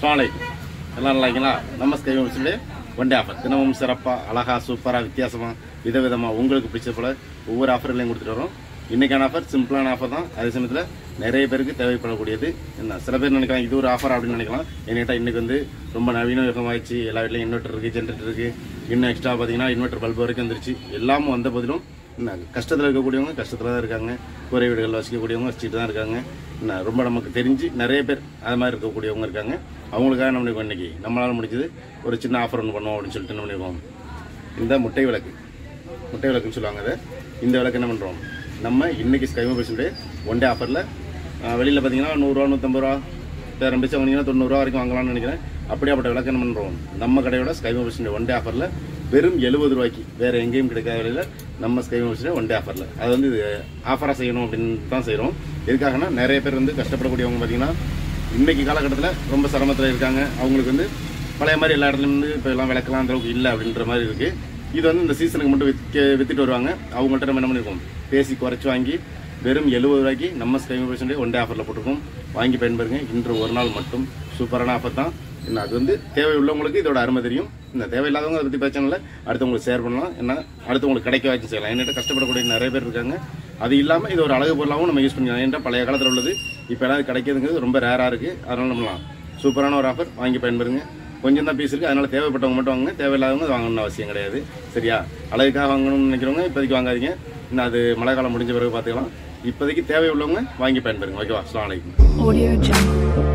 ஸ்வாலை எல்லாம் நல்லா இருக்கீங்களா நம்ம ஸ்கை ஹோம்ஸுடைய ஒன் டே ஆஃபர் தினமும் சிறப்பாக அழகா சூப்பராக வித்தியாசமாக விதவிதமாக உங்களுக்கு பிடிச்ச போல ஒவ்வொரு ஆஃபர்களையும் கொடுத்துட்டு வரோம் இன்னைக்கான ஆஃபர் சிம்பிளான ஆஃபர் தான் அதே சமயத்தில் நிறைய பேருக்கு தேவைப்படக்கூடியது என்ன சில பேர் நினைக்கலாம் இது ஒரு ஆஃபர் அப்படின்னு நினைக்கலாம் என்கிட்ட இன்னைக்கு வந்து ரொம்ப நவீன யுகமாயிடுச்சு எல்லா வீட்லையும் இன்வெர்டர் இருக்குது ஜென்ரேட்டர் இருக்குது இன்னும் எக்ஸ்ட்ரா பார்த்தீங்கன்னா இன்வெர்டர் பல்ப் வரைக்கும் வந்துருச்சு எல்லாமும் வந்த போதிலும் என்ன கஷ்டத்தில் இருக்கக்கூடியவங்க கஷ்டத்தில் தான் இருக்காங்க கூரை வீடுகளில் வசிக்கக்கூடியவங்க வச்சுட்டு தான் இருக்காங்க என்ன ரொம்ப நமக்கு தெரிஞ்சு நிறைய பேர் அது மாதிரி இருக்கக்கூடியவங்க இருக்காங்க அவங்களுக்காக நம்ம இன்னைக்கு இன்னைக்கு நம்மளால் முடிஞ்சது ஒரு சின்ன ஆஃபர் ஒன்று பண்ணுவோம் அப்படின்னு சொல்லிட்டு என்ன பண்ணிருக்கோம் இந்த முட்டை விளக்கு முட்டை விளக்குன்னு சொல்லுவாங்க அதை இந்த விளக்கு என்ன பண்ணுறோம் நம்ம இன்னைக்கு ஸ்கை மொபைல்ஸுடைய ஒன் டே ஆஃபரில் வெளியில் பார்த்தீங்கன்னா நூறுரூவா நூற்றம்பது ரூபா பேரம் பிச்சு வாங்கினீங்கன்னா தொண்ணூறுரூவா வரைக்கும் வாங்கலாம்னு நினைக்கிறேன் அப்படியாப்பட்ட விளக்கு என்ன பண்ணுறோம் நம்ம கடையோட ஸ்கை மொபைல்ஸுடைய ஒன் டே ஆஃபரில் வெறும் எழுபது ரூபாய்க்கு வேறு எங்கேயும் கிடைக்காத விலையில் நம்ம ஸ்கை மொபைல்ஸுடைய ஒன் டே ஆஃபரில் அது வந்து இது ஆஃபராக செய்யணும் அப்படின்னு தான் செய்கிறோம் எதுக்காகனா நிறைய பேர் வந்து கஷ்டப்படக்கூடியவங்க பார்த்தீங்கன்னா இன்னைக்கு காலகட்டத்தில் ரொம்ப சிரமத்தில் இருக்காங்க அவங்களுக்கு வந்து பழைய மாதிரி எல்லா இடத்துலையும் வந்து இப்போ எல்லாம் விளக்கலாம் அந்த அளவுக்கு இல்லை அப்படின்ற மாதிரி இருக்கு இது வந்து இந்த சீசனுக்கு மட்டும் விற்க வித்துட்டு வருவாங்க அவங்கள்ட்ட நம்ம என்ன பண்ணிருக்கோம் பேசி குறைச்சி வாங்கி வெறும் எழுபது ரூபாய்க்கு நம்ம ஸ்கை பர்சன்டேஜ் ஒன் டே ஆஃபரில் போட்டிருக்கோம் வாங்கி பயன்பெறுங்க இன்று ஒரு நாள் மட்டும் சூப்பரான ஆஃபர் தான் என்ன அது வந்து தேவை உள்ளவங்களுக்கு இதோட அருமை தெரியும் இந்த தேவையில்லாதவங்க அதை பற்றி பிரச்சனை இல்லை அடுத்தவங்களுக்கு ஷேர் பண்ணலாம் என்ன அடுத்தவங்களுக்கு கிடைக்க வச்சு செய்யலாம் என்கிட்ட கஷ்டப்படக்கூடிய நிறைய பேர் இருக்காங்க அது இல்லாமல் இது ஒரு அழகு பொருளாகவும் நம்ம யூஸ் பண்ணிக்கலாம் ஏன்டா பழைய காலத்தில் உள்ளது இப்போ எல்லாம் கிடைக்கிறதுங்கிறது ரொம்ப ரேராக இருக்குது அதனால நம்மலாம் சூப்பரான ஒரு ஆஃபர் வாங்கி பயன்பெறுங்க கொஞ்சம் தான் பீஸ் இருக்குது அதனால தேவைப்பட்டவங்க மட்டும் வாங்குங்க தேவையில்லாதவங்க அது வாங்கணும்னு அவசியம் கிடையாது சரியா அழகுக்காக வாங்கணும்னு நினைக்கிறவங்க இப்போதைக்கு வாங்காதீங்க இன்னும் அது மழை காலம் முடிஞ்ச பிறகு பார்த்துக்கலாம் இப்போதைக்கு தேவை உள்ளவங்க வாங்கி பயன்பெறுங்க ஓகேவா அஸ்லாம் வலைக்கும் Audio Jungle.